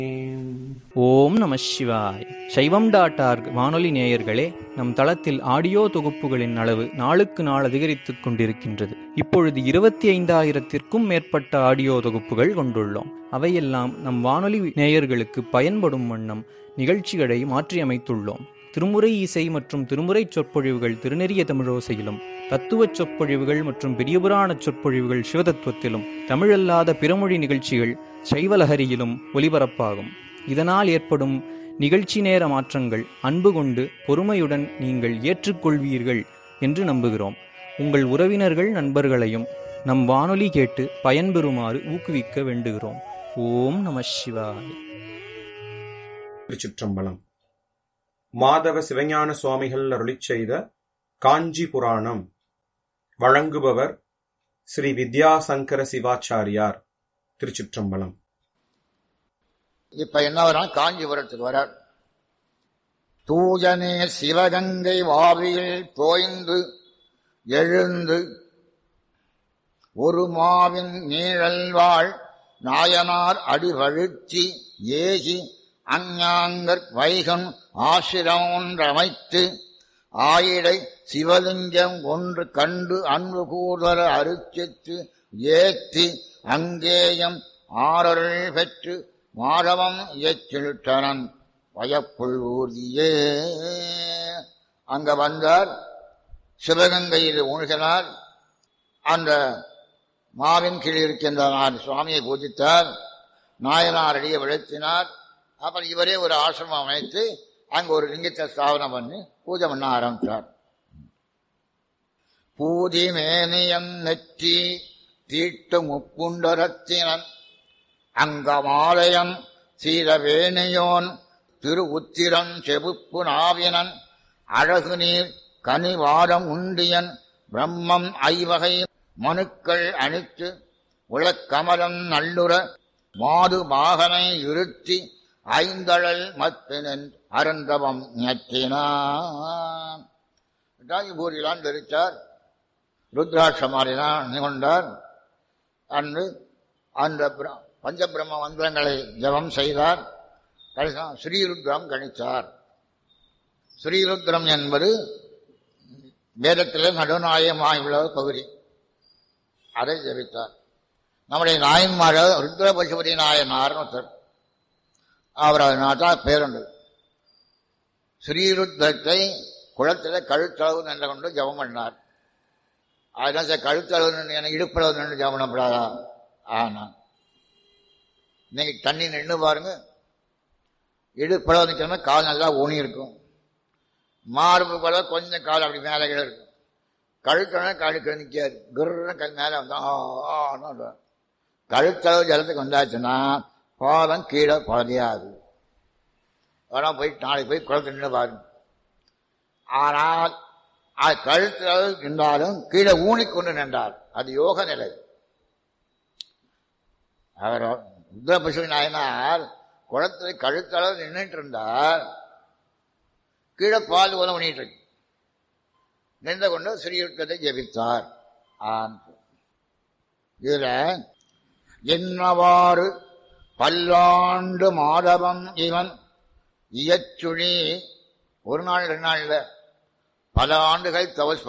ஓம் நம சிவாய் சைவம் டாட் ஆர்க் வானொலி நேயர்களே நம் தளத்தில் ஆடியோ தொகுப்புகளின் அளவு நாளுக்கு நாள் அதிகரித்துக் கொண்டிருக்கின்றது இப்பொழுது இருபத்தி ஐந்தாயிரத்திற்கும் மேற்பட்ட ஆடியோ தொகுப்புகள் கொண்டுள்ளோம் அவையெல்லாம் நம் வானொலி நேயர்களுக்கு பயன்படும் வண்ணம் நிகழ்ச்சிகளை மாற்றியமைத்துள்ளோம் திருமுறை இசை மற்றும் திருமுறை சொற்பொழிவுகள் திருநெறிய தமிழோசையிலும் தத்துவச் சொற்பொழிவுகள் மற்றும் பெரியபுராண சொற்பொழிவுகள் சிவதத்துவத்திலும் தமிழல்லாத பிறமொழி நிகழ்ச்சிகள் சைவலஹரியிலும் ஒலிபரப்பாகும் இதனால் ஏற்படும் நிகழ்ச்சி நேர மாற்றங்கள் அன்பு கொண்டு பொறுமையுடன் நீங்கள் ஏற்றுக்கொள்வீர்கள் என்று நம்புகிறோம் உங்கள் உறவினர்கள் நண்பர்களையும் நம் வானொலி கேட்டு பயன்பெறுமாறு ஊக்குவிக்க வேண்டுகிறோம் ஓம் நம சிவாய திருச்சிற்றம்பலம் மாதவ சிவஞான சுவாமிகள் அருளிச் செய்த காஞ்சி புராணம் வழங்குபவர் ஸ்ரீ வித்யாசங்கர சிவாச்சாரியார் திருச்சிற்றம்பலம் இப்ப என்ன வரான் காஞ்சிபுரத்துக்கு வரார் தூஜனே சிவகங்கை வாவியில் தோய்ந்து எழுந்து ஒரு மாவின் நீழல் வாழ் நாயனார் அடிவழுச்சி ஏகி அஞ்ஞாங்கற் வைகன் ஆசிரம் ஒன்றமைத்து ஆயிடை சிவலிங்கம் ஒன்று கண்டு அன்பு கூதர அருச்சித்து ஏத்தி அங்கேயம் ஆரருள் பெற்று மாதவம் இயற்றிட்டனன் வயப்புள் ஊர்தியே அங்க வந்தார் சிவகங்கையில் மூழ்கினார் அந்த மாவின் கீழ் இருக்கின்ற நான் சுவாமியை பூஜித்தார் நாயனார் அடியை விழுத்தினார் அப்புறம் இவரே ஒரு ஆசிரமம் அமைத்து அங்க ஒரு லிங்கத்தை ஸ்தாபனம் பண்ணி பூஜை பண்ண ஆரம்பித்தார் பூதி மேனியன் நெற்றி தீட்டு முப்புண்டரத்தினன் அங்கமாலயன் சீரவேணியோன் திரு உத்திரன் செபுப்பு நாவினன் அழகு நீர் கனிவாரம் உண்டியன் பிரம்மம் ஐவகை மனுக்கள் அணித்து உளக்கமலம் நல்லுற மாது மாகனை இருத்தி ஐந்தழல் மத்தினன் அருந்தவம் ஞற்றினான் பூரிலான் தெரிச்சார் ருத்ராட்சமாரிதான் கொண்டார் அன்று அந்த பஞ்சபிரம்ம மந்திரங்களை ஜபம் செய்தார் கடைசியாக ஸ்ரீருத்ரம் கணித்தார் ஸ்ரீருத்ரம் என்பது வேதத்திலே நடுநாயகமாயுள்ள பகுதி அதை ஜபித்தார் நம்முடைய நாயன்மார ருத்ர பசுபதி நாயனார் ஒருத்தர் அவர் அதனால்தான் பேருண்டு ஸ்ரீருத்ரத்தை குளத்திலே கழுத்தளவு நின்று கொண்டு ஜபம் பண்ணார் அதனால் கழுத்தளவு என இடுப்பளவு நின்று ஜபம் பண்ணப்படாதா ஆனா நீங்க தண்ணி நின்று பாருங்க இடுப்பளவு நிற்கிறோம்னா கால் நல்லா ஊனி இருக்கும் மார்பு போல கொஞ்சம் கால் அப்படி மேலே கீழே இருக்கும் கழுத்தளவு கழுக்க நிற்காது குருன்னு கல் மேலே வந்தா கழுத்தளவு ஜலத்துக்கு வந்தாச்சுன்னா பாதம் கீழே பழதியாது ஆனால் போய் நாளைக்கு போய் குளத்து நின்று பாருங்க ஆனால் அது கழுத்தளவு நின்றாலும் கீழே ஊனிக்கொண்டு நின்றார் அது யோக நிலை அவர் ருத்ரபசு நாயனார் குளத்தில் கழுத்தளவு நின்றுட்டு இருந்தார் கீழே பால் உதவ பண்ணிட்டு இருக்கு நின்று கொண்டு ஸ்ரீயுத்தத்தை ஜெபித்தார் இதுல என்னவாறு பல்லாண்டு மாதவம் இவன் இயச்சுழி ஒரு நாள் ரெண்டு நாள்ல பல ஆண்டுகள் தவஸ்